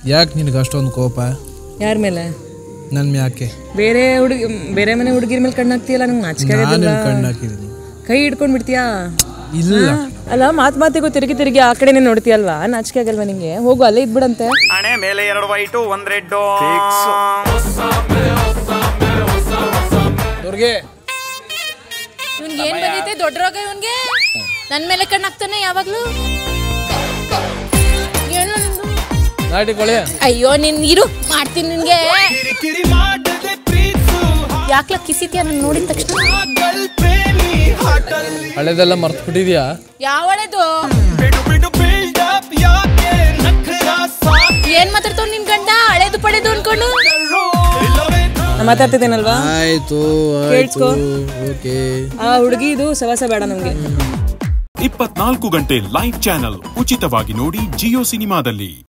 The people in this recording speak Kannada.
ಯಾಕೆ ನಿನಗೆ ಅಷ್ಟೊಂದು ಕೋಪ ಯಾರ ಮೇಲೆ ನನ್ನ ಮ್ಯಾಕೆ ಬೇರೆ ಹುಡುಗಿ ಬೇರೆ ಮನೆ ಹುಡುಗಿರ ಮೇಲೆ ಕಣ್ಣು ಹಾಕ್ತೀಯಲ್ಲ ನಂಗೆ ನಾಚಿಕೆ ನಾನು ಆಗೋದಿಲ್ಲ ಕಣ್ಣು ಹಾಕಿದ್ದೀನಿ ಕೈ ಹಿಡ್ಕೊಂಡ್ ಬಿಡ್ತೀಯಾ ಇಲ್ಲ ಅಲ್ಲ ಮಾತ್ ಮಾತಿಗೂ ತಿರುಗಿ ತಿರುಗಿ ಆ ಕಡೆನೇ ನೋಡ್ತೀಯಲ್ವಾ ನಾಚಿಕೆ ಆಗಲ್ವಾ ನಿಂಗೆ ಹೋಗು ಅಲ್ಲೇ ಇದ್ಬಿಡಂತೆ ಹಣೆ ಮೇಲೆ ಎರಡು ವೈಟು ಒಂದ್ ರೆಡ್ಡು ಅವ್ರಿಗೆ ಇವ್ನ್ಗೆ ಏನ್ ಬಂದೈತೆ ದೊಡ್ಡ ರೋಗ ಇವ್ನ್ಗೆ ನನ್ ಮೇಲೆ ಕಣ್ಣು ಹಾಕ್ತಾನೆ ಯಾವಾಗ್ಲೂ ಏನು ನಿಂದು? ನಾಟಿ ಕೊಳೆ ಅಯ್ಯೋ ನಿನ್ ಇರು ಮಾಡ್ತೀನಿ ನಿನ್ಗೆ ಯಾಕ್ಲ ಕಿಸಿತ್ಯಾ ನನ್ ನೋಡಿದ ತಕ್ಷಣ ಹಳೆದೆಲ್ಲ ಮರ್ತು ಬಿಟ್ಟಿದ್ಯಾ ಯಾವಳೆದು ಏನ್ ಮಾತಾಡ್ತಾವ್ ನಿನ್ ಗಂಡ ಹಳೇದು ಪಡೆದು ಅನ್ಕೊಂಡು ನಾ ಮಾತಾಡ್ತಿದ್ದೇನಲ್ವಾ ಆಯ್ತು ಕೇಳಿಸ್ಕೊ ಓಕೆ ಆ ಹುಡುಗಿ ಇದು ಸವಾಸ ಬೇಡ ನಮ್ಗೆ ಇಪ್ಪತ್ನಾಲ್ಕು ಗಂಟೆ ಲೈವ್ ಚಾನೆಲ್ ಉಚಿತವಾಗಿ ನೋಡಿ ಜಿಯೋ ಸಿನಿಮಾದಲ್ಲಿ